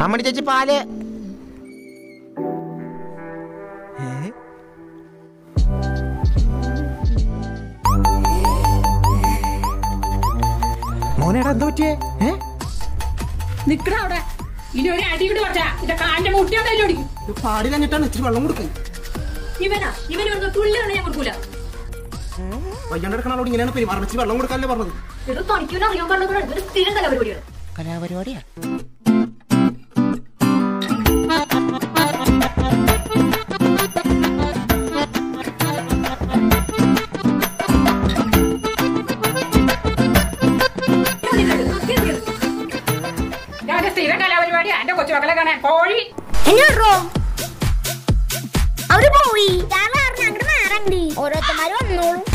അമ്മണി ചേച്ചി പാല് മോനേടാ എന്തോ പറ്റിയേ ഏ നിക്കണ അവിടെ ഇനി ഒരു അടി കൂടി കുറച്ചാ എന്റെ കാലിന്റെ മുട്ടിയോണ്ടല്ലോ പാടി കഴിഞ്ഞിട്ടാണ് ഇച്ചിരി വെള്ളം കൊടുക്കും ഇവനാ ഇവന് ഒരു തുള്ളിയാണ് ഞാൻ കൊടുക്കൂല വയ്യാണ്ട് എടുക്കണോട് ഇങ്ങനെയാണ് പെരുമാറണം ഇച്ചിരി വെള്ളം കൊടുക്കാനല്ലേ പറഞ്ഞത് ഇത് തണിക്കൂല അറിയാൻ പാടുന്നതാണ് ഇവര് സ്ഥിരം കലാപരിപാടിയാണ് കലാപരിപാടിയാ ഞാൻ സ്ഥിരം കലാപരിപാടിയാ എന്റെ കൊച്ചുമക്കളെ കാണാൻ കോഴി എന്നോ അവര് പോയി ഞാൻ കാരണം അങ്ങോട്ട് മാറണ്ടി ഓരോരുത്തന്മാര് വന്നോളൂ